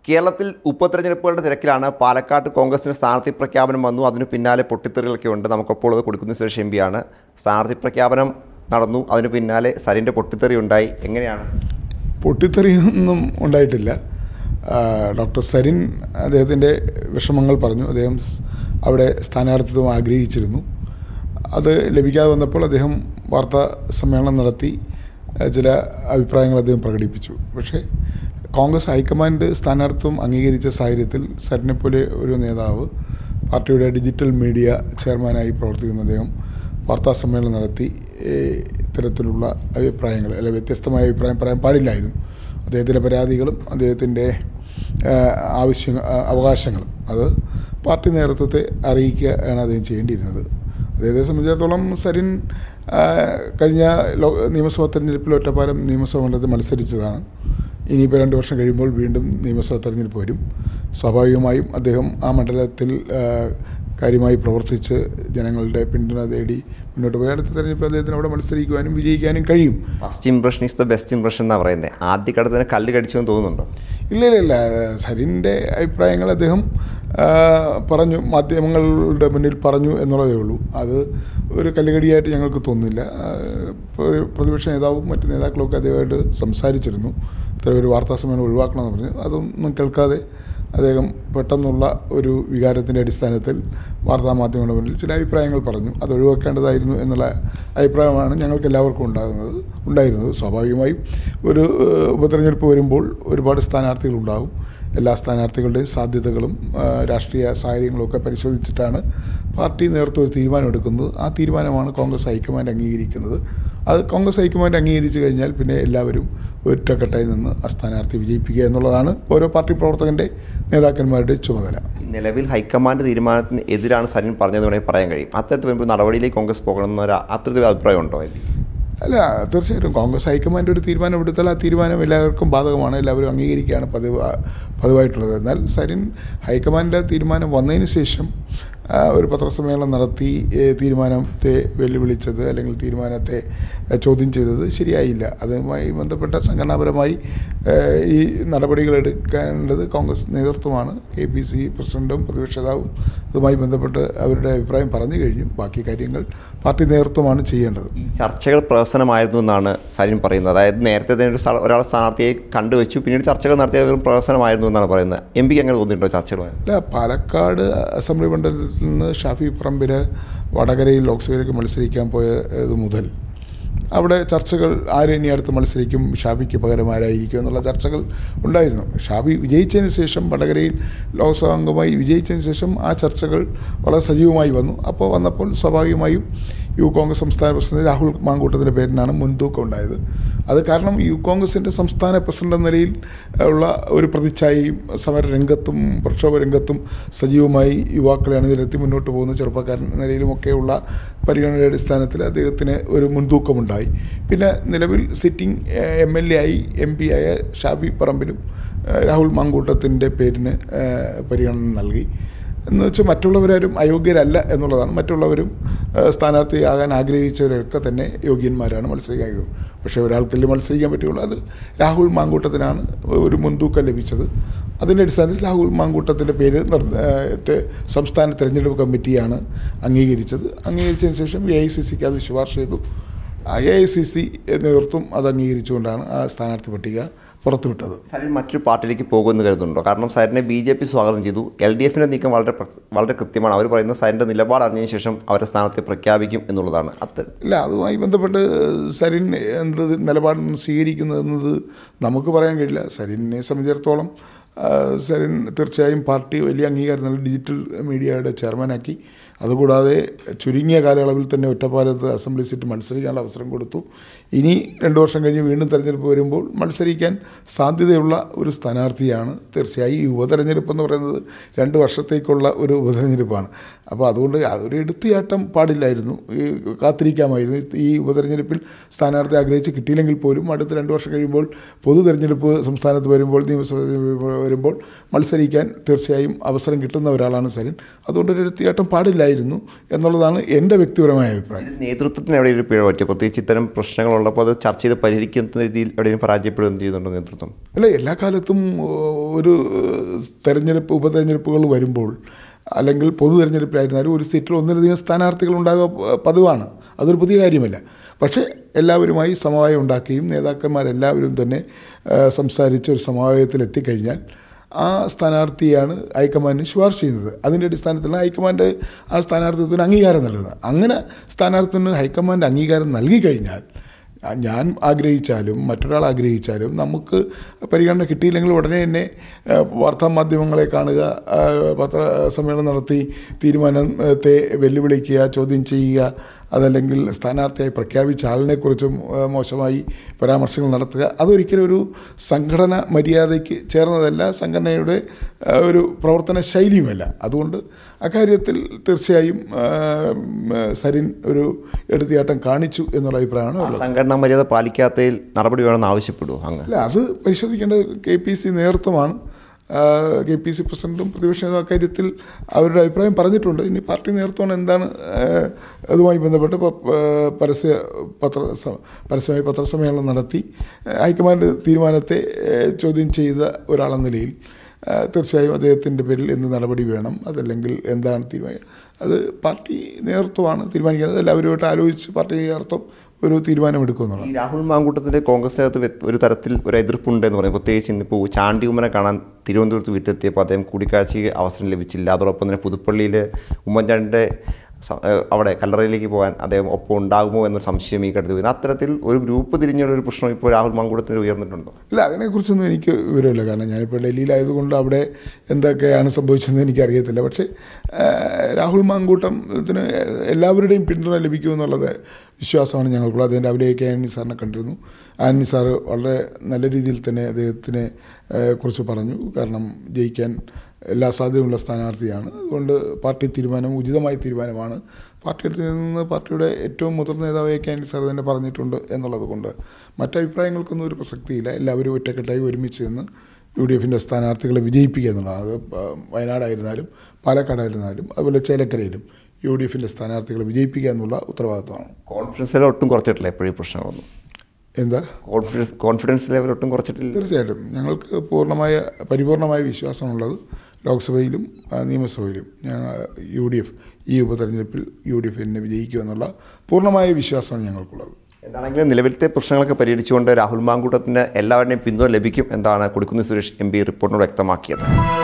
കേരളത്തിൽ ഉപതെരഞ്ഞെടുപ്പുകളുടെ തിരക്കിലാണ് പാലക്കാട് കോൺഗ്രസിന് സ്ഥാനാർത്ഥി പ്രഖ്യാപനം വന്നു അതിന് പിന്നാലെ പൊട്ടിത്തെറികളൊക്കെ ഉണ്ട് നമുക്കപ്പോൾ അത് കൊടുക്കുന്ന സുരേഷ് എം പിയാണ് സ്ഥാനാർത്ഥി പ്രഖ്യാപനം നടന്നു അതിന് പിന്നാലെ സരിൻ്റെ പൊട്ടിത്തെറി ഉണ്ടായി എങ്ങനെയാണ് പൊട്ടിത്തെറിയൊന്നും ഉണ്ടായിട്ടില്ല ആ, ഡോക്ടർ സരിൻ അദ്ദേഹത്തിൻ്റെ വിഷമങ്ങൾ പറഞ്ഞു അദ്ദേഹം സ് അവിടെ സ്ഥാനാർത്ഥിത്വം ആഗ്രഹിച്ചിരുന്നു അത് ലഭിക്കാതെ വന്നപ്പോൾ അദ്ദേഹം വാർത്താ സമ്മേളനം നടത്തി ആ, ചില അഭിപ്രായങ്ങൾ അദ്ദേഹം പ്രകടിപ്പിച്ചു പക്ഷേ കോൺഗ്രസ് ഹൈക്കമാൻഡ് സ്ഥാനാർത്ഥിത്വം അംഗീകരിച്ച സാഹചര്യത്തിൽ സരിനെ പോലെ ഒരു നേതാവ് പാർട്ടിയുടെ ഡിജിറ്റൽ മീഡിയ ചെയർമാനായി പ്രവർത്തിക്കുന്ന അദ്ദേഹം വാർത്താ സമ്മേളനം നടത്തി ഏ, ഇത്തരത്തിലുള്ള അഭിപ്രായങ്ങൾ അല്ലെ വ്യത്യസ്തമായ അഭിപ്രായം പറയാൻ പാടില്ലായിരുന്നു അദ്ദേഹത്തിൻ്റെ പരാതികളും അദ്ദേഹത്തിൻ്റെ ആ, ആവശ്യ ആ, അവകാശങ്ങളും അത് പാർട്ടി നേതൃത്വത്തെ അറിയിക്കുക ആണ് അദ്ദേഹം ചെയ്യേണ്ടിയിരുന്നത് അദ്ദേഹത്തെ സംബന്ധിച്ചിടത്തോളം സരിൻ ആ, കഴിഞ്ഞ ലോ നിയമസഭാ തെരഞ്ഞെടുപ്പിൽ ഒറ്റപ്പാലം നിയമസഭാ മണ്ഡലത്തിൽ മത്സരിച്ചതാണ് ഇനിയിപ്പോൾ രണ്ട് വർഷം കഴിയുമ്പോൾ വീണ്ടും നിയമസഭാ തെരഞ്ഞെടുപ്പ് വരും സ്വാഭാവികമായും അദ്ദേഹം ആ മണ്ഡലത്തിൽ ആ, കാര്യമായി പ്രവർത്തിച്ച് ജനങ്ങളുടെ പിന്തുണ തേടി മുന്നോട്ട് പോയി അടുത്ത തെരഞ്ഞെടുപ്പ് അദ്ദേഹത്തിന് അവിടെ മത്സരിക്കുവാനും വിജയിക്കാനും കഴിയും first impression is the best impression എന്നാണ് പറയുന്നത് ആദ്യ കടത്തിന് കല്ല് കടിച്ചെന്ന് തോന്നുന്നുണ്ടോ ഇല്ല ഇല്ല ഇല്ല സരിൻ്റെ അഭിപ്രായങ്ങൾ അദ്ദേഹം ആ, പറഞ്ഞു മാധ്യമങ്ങളുടെ മുന്നിൽ പറഞ്ഞു എന്നുള്ളതേ ഉള്ളൂ അത് ഒരു കല്ലുകടിയായിട്ട് ഞങ്ങൾക്ക് തോന്നുന്നില്ല ആ, പ്ര- പ്രതിപക്ഷ നേതാവും മറ്റ് നേതാക്കളൊക്കെ അദ്ദേഹമായിട്ട് സംസാരിച്ചിരുന്നു ഇത്ര ഒരു വാർത്താ സമ്മേളനം ഒഴിവാക്കണമെന്ന് പറഞ്ഞു അതൊന്നും കേൾക്കാതെ അദ്ദേഹം പെട്ടെന്നുള്ള ഒരു വികാരത്തിൻ്റെ അടിസ്ഥാനത്തിൽ വാർത്താമാധ്യമങ്ങളുടെ മുന്നിൽ ചില അഭിപ്രായങ്ങൾ പറഞ്ഞു അത് ഒഴിവാക്കേണ്ടതായിരുന്നു എന്നുള്ള അഭിപ്രായമാണ് ഞങ്ങൾക്ക് എല്ലാവർക്കും ഉണ്ടാകുന്നത് ഉണ്ടായിരുന്നത് സ്വാഭാവികമായും ഒരു ഏഹ്, ഉപതെരഞ്ഞെടുപ്പ് വരുമ്പോൾ ഒരുപാട് സ്ഥാനാർത്ഥികൾ ഉണ്ടാകും എല്ലാ സ്ഥാനാർത്ഥികളുടെയും സാധ്യതകളും ആ, രാഷ്ട്രീയ സാഹചര്യങ്ങളും ഒക്കെ പരിശോധിച്ചിട്ടാണ് പാർട്ടി നേതൃത്വം ഒരു തീരുമാനം എടുക്കുന്നത് ആ തീരുമാനമാണ് കോൺഗ്രസ് ഹൈക്കമാൻഡ് അംഗീകരിക്കുന്നത് അത് കോൺഗ്രസ് ഹൈക്കമാൻഡ് അംഗീകരിച്ചു കഴിഞ്ഞാൽ പിന്നെ എല്ലാവരും ഒറ്റക്കെട്ടായി നിന്ന് ആ സ്ഥാനാർത്ഥി വിജയിപ്പിക്കുക എന്നുള്ളതാണ് ഓരോ പാർട്ടി പ്രവർത്തകൻ്റെ നേതാക്കന്മാരുടെ ചുമതല നിലവിൽ ഹൈക്കമാൻഡ് തീരുമാനത്തിന് എതിരാണ് സരിൻ പറഞ്ഞത് വേണമെങ്കിൽ പറയാൻ കഴിയും അത്തരത്തിൽ വരുമ്പോൾ നടപടിയിലേക്ക് കോൺഗ്രസ് പോകണം എന്നൊരു അത്തരത്തിൽ അഭിപ്രായം ഉണ്ടോ അതിൽ അല്ല തീർച്ചയായിട്ടും കോൺഗ്രസ് ഹൈക്കമാൻഡ് ഒരു തീരുമാനം എടുത്താൽ ആ തീരുമാനം എല്ലാവർക്കും ബാധകമാണ് എല്ലാവരും അംഗീകരിക്കുകയാണ് പതിവ് പതിവായിട്ടുള്ളത് എന്നാൽ സരിൻ ഹൈക്കമാൻഡിൻ്റെ തീരുമാനം വന്നതിന് ശേഷം ആ, ഒരു പത്രസമ്മേളനം നടത്തി ഏ, തീരുമാനത്തെ വെല്ലുവിളിച്ചത് അല്ലെങ്കിൽ തീരുമാനത്തെ ഏ, ചോദ്യം ചെയ്തത് ശരിയായില്ല അതുമായി ബന്ധപ്പെട്ട സംഘടനാപരമായി ഏ, ഈ നടപടികൾ എടുക്കേണ്ടത് കോൺഗ്രസ് നേതൃത്വമാണ് കെ പി സി പ്രസിഡന്റും പ്രതിപക്ഷ നേതാവും അതുമായി ബന്ധപ്പെട്ട് അവരുടെ അഭിപ്രായം പറഞ്ഞു കഴിഞ്ഞു ബാക്കി കാര്യങ്ങൾ പാർട്ടി നേതൃത്വമാണ് ചെയ്യേണ്ടത് ഈ ചർച്ചകൾ പ്രഹസനമായിരുന്നു എന്നാണ് സരിൻ പറയുന്നത് അതായത് നേരത്തെ തന്നെ ഒരു സ്ഥല- ഒരാളെ സ്ഥാനാർത്ഥിയെ കണ്ടുവച്ചു പിന്നീട് ചർച്ചകൾ നടത്തിയ വെറും പ്രഹസനമായിരുന്നു എന്നാണ് പറയുന്നത് എം പിക്ക് അങ്ങനെ തോന്നിയിട്ടുണ്ടോ ചർച്ചകളുമായി അല്ല പാലക്കാട് അസംബ്ലി മണ്ഡലത്തിൽ നിന്ന് ഷാഫി പറമ്പിൽ വടകരയിൽ ലോക്സഭയിലേക്ക് മത്സരിക്കാൻ പോയത് മുതൽ അവിടെ ചർച്ചകൾ ആര് ഇനി അടുത്ത് മത്സരിക്കും ഷാഫിക്ക് പകരം ആരായിരിക്കും എന്നുള്ള ചർച്ചകൾ ഉണ്ടായിരുന്നു ഷാഫി വിജയിച്ചതിന് ശേഷം വടകരയിൽ ലോക്സഭാ അംഗമായി വിജയിച്ചതിന് ശേഷം ആ ചർച്ചകൾ വളരെ സജീവമായി വന്നു അപ്പോൾ വന്നപ്പോൾ സ്വാഭാവികമായും യു കോൺഗ്രസ് സംസ്ഥാന പ്രസിഡന്റ് രാഹുൽ മാങ്കൂട്ടത്തിൻ്റെ പേരിനാണ് മുൻതൂക്കം ഉണ്ടായത് അത് കാരണം യു കോൺഗ്രസിൻ്റെ സംസ്ഥാന പ്രസിഡന്റ് എന്ന നിലയിൽ ഉള്ള ഒരു പ്രതിച്ഛായയും സമര രംഗത്തും പ്രക്ഷോഭ രംഗത്തും സജീവമായി യുവാക്കളെ അണിനിരത്തി മുന്നോട്ട് പോകുന്ന ചെറുപ്പക്കാരൻ എന്ന നിലയിലുമൊക്കെയുള്ള പരിഗണനയുടെ അടിസ്ഥാനത്തിൽ അദ്ദേഹത്തിന് ഒരു മുൻതൂക്കമുണ്ടായി പിന്നെ നിലവിൽ സിറ്റിംഗ് എം എൽ എ ആയി എം പി ആയ ഷാഫി പറമ്പിലും ഏഹ്, രാഹുൽ മാങ്കൂട്ടത്തിൻ്റെ പേരിന് ഏഹ്, പരിഗണന നൽകി എന്ന് വെച്ചാൽ മറ്റുള്ളവരാരും അയോഗ്യരല്ല എന്നുള്ളതാണ് മറ്റുള്ളവരും ഏഹ്, സ്ഥാനാർത്ഥിയാകാൻ ആഗ്രഹിച്ചവരൊക്കെ തന്നെ യോഗ്യന്മാരാണ് മത്സരിക്കാൻ യോഗ്യം. പക്ഷേ ഒരാൾക്കല്ലേ മത്സരിക്കാൻ പറ്റുള്ളൂ അത് രാഹുൽ മാങ്കൂട്ടത്തിനാണ് ഒരു മുൻതൂക്കം ലഭിച്ചത് അതിൻ്റെ അടിസ്ഥാനത്തിൽ രാഹുൽ മാങ്കൂട്ടത്തിൻ്റെ പേര് നിർ- ഏഹ്, തെ- സംസ്ഥാന തെരഞ്ഞെടുപ്പ് കമ്മിറ്റിയാണ് അംഗീകരിച്ചത് അംഗീകരിച്ചതിന് ശേഷം എ ഐ സി സിക്ക് അത് ശുപാർശ ചെയ്തു എ ഐ സി സി നേതൃത്വം അത് അംഗീകരിച്ചുകൊണ്ടാണ് ആ സ്ഥാനാർത്ഥി പട്ടിക പുറത്തുവിട്ടത് സരിൻ മറ്റൊരു പാർട്ടിയിലേക്ക് പോകുമെന്ന് കരുതുന്നുണ്ടോ കാരണം സരിനെ ബി ജെ പി സ്വാഗതം ചെയ്തു എൽ ഡി എഫിൻ്റെ നീക്കം വളരെ പ്ര- വളരെ കൃത്യമാണ് അവർ പറയുന്നത് സരിൻ്റെ നിലപാട് അറിഞ്ഞതിന് ശേഷം അവരെ സ്ഥാനത്തെ പ്രഖ്യാപിക്കും എന്നുള്ളതാണ് അത്ര ഇല്ല അതുമായി ബന്ധപ്പെട്ട് സരിൻ എന്ത് നിലപാടാണ് സ്വീകരിക്കുന്നതെന്നത് നമുക്ക് പറയാൻ കഴിയില്ല സരിനെ സംബന്ധിച്ചിടത്തോളം ആ, സരിൻ തീർച്ചയായും പാർട്ടി വലിയ അംഗീകാരം നൽകി ഡിജിറ്റൽ മീഡിയയുടെ ചെയർമാനാക്കി അതുകൂടാതെ ചുരുങ്ങിയ കാലയളവിൽ തന്നെ ഒറ്റപ്പാലത്ത് അസംബ്ലി സീറ്റ് മത്സരിക്കാനുള്ള അവസരം കൊടുത്തു ഇനി രണ്ട് വർഷം കഴിഞ്ഞ് വീണ്ടും തെരഞ്ഞെടുപ്പ് വരുമ്പോൾ മത്സരിക്കാൻ സാധ്യതയുള്ള ഒരു സ്ഥാനാർത്ഥിയാണ് തീർച്ചയായും ഈ ഉപതെരഞ്ഞെടുപ്പ് എന്ന് പറയുന്നത് രണ്ട് വർഷത്തേക്കുള്ള ഒരു ഉപതെരഞ്ഞെടുപ്പാണ് അപ്പോൾ അതുകൊണ്ട് അതൊരു എടുത്തിയാട്ടം പാടില്ലായിരുന്നു ഈ കാത്തിരിക്കാമായിരുന്നു ഈ ഉപതെരഞ്ഞെടുപ്പിൽ സ്ഥാനാർത്ഥി ആഗ്രഹിച്ച് കിട്ടിയില്ലെങ്കിൽ പോലും അടുത്ത രണ്ട് വർഷം കഴിയുമ്പോൾ പൊതു തെരഞ്ഞെടുപ്പ് സംസ്ഥാനത്ത് വരുമ്പോൾ നിയമസഭ വരുമ്പോൾ മത്സരിക്കാൻ തീർച്ചയായും അവസരം കിട്ടുന്ന ഒരാളാണ് സരിൻ അതുകൊണ്ട് ഒരു എടുത്തിയാട്ടം പാടില്ലായിരുന്നു മതിയായിരുന്നു എന്നുള്ളതാണ് എൻ്റെ വ്യക്തിപരമായ അഭിപ്രായം ഇതിൽ നേതൃത്വത്തിന് എവിടെ ഒരു പിഴ പറ്റും പ്രത്യേകിച്ച് ഇത്തരം പ്രശ്നങ്ങളുള്ളപ്പോൾ അത് ചർച്ച ചെയ്ത് പരിഹരിക്കുന്ന രീതിയിൽ എവിടെയും പരാജയപ്പെടുകയും ചെയ്യുന്നുണ്ടോ നേതൃത്വം അല്ല എല്ലാ കാലത്തും ഏഹ്, ഒരു ഏഹ്, തെരഞ്ഞെടുപ്പ് ഉപതെരഞ്ഞെടുപ്പുകൾ വരുമ്പോൾ അല്ലെങ്കിൽ പൊതു തെരഞ്ഞെടുപ്പിലായിരുന്നാലും ഒരു സീറ്റിൽ ഒന്നിലധികം സ്ഥാനാർത്ഥികൾ ഉണ്ടാകുക പ- പതിവാണ് അതൊരു പുതിയ കാര്യമല്ല പക്ഷേ എല്ലാവരുമായി സമവായം ഉണ്ടാക്കുകയും നേതാക്കന്മാരെല്ലാവരും തന്നെ ഏഹ്, സംസാരിച്ച് ഒരു സമവായത്തിൽ എത്തിക്കഴിഞ്ഞാൽ ആ സ്ഥാനാർത്ഥിയാണ് ഹൈക്കമാൻഡിന് ശുപാർശ ചെയ്യുന്നത് അതിൻ്റെ അടിസ്ഥാനത്തിലാണ് ഹൈക്കമാൻഡ് ആ സ്ഥാനാർത്ഥിത്വത്തിന് അംഗീകാരം നൽകുന്നത് അങ്ങനെ സ്ഥാനാർത്ഥിത്തിന് ഹൈക്കമാൻഡ് അംഗീകാരം നൽകി കഴിഞ്ഞാൽ ആ, ഞാൻ ആഗ്രഹിച്ചാലും മറ്റൊരാൾ ആഗ്രഹിച്ചാലും നമുക്ക് പരിഗണന കിട്ടിയില്ലെങ്കിൽ ഉടനെ തന്നെ ആ, വാർത്താമാധ്യമങ്ങളെ കാണുക ആ, പത്രസമ്മേളനം നടത്തി തീരുമാനത്തെ വെല്ലുവിളിക്കുക ചോദ്യം ചെയ്യുക അതല്ലെങ്കിൽ സ്ഥാനാർത്ഥിയായി പ്രഖ്യാപിച്ച ആളിനെക്കുറിച്ചും ആ, മോശമായി പരാമർശങ്ങൾ നടത്തുക അതൊരിക്കലും ഒരു സംഘടന മര്യാദയ്ക്ക് ചേർന്നതല്ല സംഘടനയുടെ ആ, ഒരു പ്രവർത്തന ശൈലിയുമല്ല അതുകൊണ്ട് അക്കാര്യത്തിൽ തീർച്ചയായും ആ, ഉം, സരിൻ ഒരു എടുത്തിയാട്ടം കാണിച്ചു എന്നുള്ള അഭിപ്രായമാണ് ആ ഉള്ളത് സംഘടനാ മര്യാദ പാലിക്കാത്തതിൽ നടപടി വേണമെന്ന് ആവശ്യപ്പെടുമോ അങ്ങ് അല്ല അത് പരിശോധിക്കേണ്ടത് കെ പി സി നേതൃത്വമാണ് കെ പി സി പ്രസിഡന്റും പ്രതിപക്ഷ നേതാവും അക്കാര്യത്തിൽ അവരുടെ അഭിപ്രായം പറഞ്ഞിട്ടുണ്ട് ഇനി പാർട്ടി നേതൃത്വമാണ് എന്താണ് ആ, അതുമായി ബന്ധപ്പെട്ട് പ- പ- പരസ്യ പത്ര സ- പരസ്യമായി പത്രസമ്മേളനം നടത്തി ആ, ഹൈക്കമാൻഡ് തീരുമാനത്തെ ആ, ചോദ്യം ചെയ്ത ഒരാളെന്ന നിലയിൽ ആ, തീർച്ചയായും അദ്ദേഹത്തിൻ്റെ പേരിൽ എന്ത് നടപടി വേണം അതല്ലെങ്കിൽ എന്താണ് തീരുമാനം അത് പാർട്ടി നേതൃത്വമാണ് തീരുമാനിക്കുന്നത് എല്ലാവരുമായിട്ട് ആലോചിച്ച് പാർട്ടി നേതൃത്വം ഒരു തീരുമാനമെടുക്കുമെന്നുള്ളത് ഈ രാഹുൽ മാങ്കൂട്ടത്തിന്റെ കോൺഗ്രസിനകത്ത് വ്യത്- ഒരു തരത്തിൽ ഒരു എതിർപ്പുണ്ട് എന്ന് പറയും പ്രത്യേകിച്ച് ഇന്നിപ്പോൾ ചാണ്ടിയുമ്മനെ കാണാൻ തിരുവനന്തപുരത്ത് വീട്ടിലെത്തിയപ്പോൾ അദ്ദേഹം കൂടിക്കാഴ്ചയ്ക്ക് അവസരം ലഭിച്ചില്ല അതോടൊപ്പം തന്നെ പുതുപ്പള്ളിയിൽ ഉമ്മൻചാണ്ടിയുടെ സ- ഏഹ് അവിടെ കല്ലറയിലേക്ക് പോകാൻ അദ്ദേഹം ഒപ്പം ഉണ്ടാകുമോ എന്നൊരു സംശയം ഈ കടുത്ത് വരുന്നു അത്തരത്തിൽ ഒരു ഗ്രൂപ്പ് തിരിഞ്ഞൊരു ഒരു പ്രശ്നം ഇപ്പോൾ രാഹുൽ മാങ്കൂട്ടത്തിന് ഉയർന്നിട്ടുണ്ടോ ഇല്ല അതിനെക്കുറിച്ചൊന്നും എനിക്ക് വിവരമില്ല കാരണം ഞാനിപ്പോൾ ഡൽഹിയിലായതുകൊണ്ട് അവിടെ എന്തൊക്കെയാണ് സംഭവിച്ചതെന്ന് എനിക്കറിയത്തില്ല പക്ഷേ ആ, രാഹുൽ മാങ്കൂട്ടം ഇതിന് എല്ലാവരുടെയും പിന്തുണ ലഭിക്കുമെന്നുള്ളത് വിശ്വാസമാണ് ഞങ്ങൾക്കുള്ളത് അദ്ദേഹം രാവിലെയൊക്കെ ആന്റണി സാറിനെ കണ്ടിരുന്നു ആന്റണി സാറ് വളരെ നല്ല രീതിയിൽ തന്നെ അദ്ദേഹത്തിനെ ആ, കുറിച്ച് പറഞ്ഞു കാരണം ജയിക്കാൻ എല്ലാ സാധ്യതയുള്ള സ്ഥാനാർത്ഥിയാണ് അതുകൊണ്ട് പാർട്ടി തീരുമാനം ഉചിതമായ തീരുമാനമാണ് പാർട്ടിയിൽ നിന്ന് പാർട്ടിയുടെ ഏറ്റവും മുതിർന്ന നേതാവായ കെ ആന്റണി സാർ തന്നെ പറഞ്ഞിട്ടുണ്ട് എന്നുള്ളത് കൊണ്ട് മറ്റഭിപ്രായങ്ങൾക്കൊന്നും ഒരു പ്രസക്തിയില്ല എല്ലാവരും ഒറ്റക്കെട്ടായി ഒരുമിച്ച് നിന്ന് യു ഡി എഫിൻ്റെ സ്ഥാനാർത്ഥികളെ വിജയിപ്പിക്കുക എന്നുള്ളത് അത് ആ, വയനാടായിരുന്നാലും പാലക്കാടായിരുന്നാലും അതുപോലെ ചേലക്കരയിലും യു ഡി എഫിൻ്റെ സ്ഥാനാർത്ഥികളെ വിജയിപ്പിക്കുക എന്നുള്ള ഉത്തരവാദിത്വമാണ് കോൺഫിഡൻസ് ലെവൽ ഒട്ടും കുറച്ചിട്ടില്ല എപ്പോഴും ഈ പ്രശ്നങ്ങളൊന്നും എന്താ കോൺഫിഡൻസ് കോൺഫിഡൻസ് ലെവൽ ഒട്ടും കുറച്ചിട്ടില്ല തീർച്ചയായിട്ടും ഞങ്ങൾക്ക് പൂർണ്ണമായ പരിപൂർണമായ വിശ്വാസമുള്ളത് ലോക്സഭയിലും ആ, നിയമസഭയിലും ഞങ്ങൾ യു ഡി എഫ് ഈ ഉപതെരഞ്ഞെടുപ്പിൽ യു ഡി എഫ് എന്നെ വിജയിക്കുമെന്നുള്ള പൂർണ്ണമായ വിശ്വാസമാണ് ഞങ്ങൾക്കുള്ളത് എന്താണെങ്കിലും നിലവിലത്തെ പ്രശ്നങ്ങളൊക്കെ പരിഹരിച്ചുകൊണ്ട് രാഹുൽ മാങ്കൂട്ടത്തിന് എല്ലാവരുടെയും പിന്തുണ ലഭിക്കും എന്നാണ് കൊടിക്കുന്നിൽ സുരേഷ് എം പി റിപ്പോർട്ടിനോട് വ്യക്തമാക്കിയത്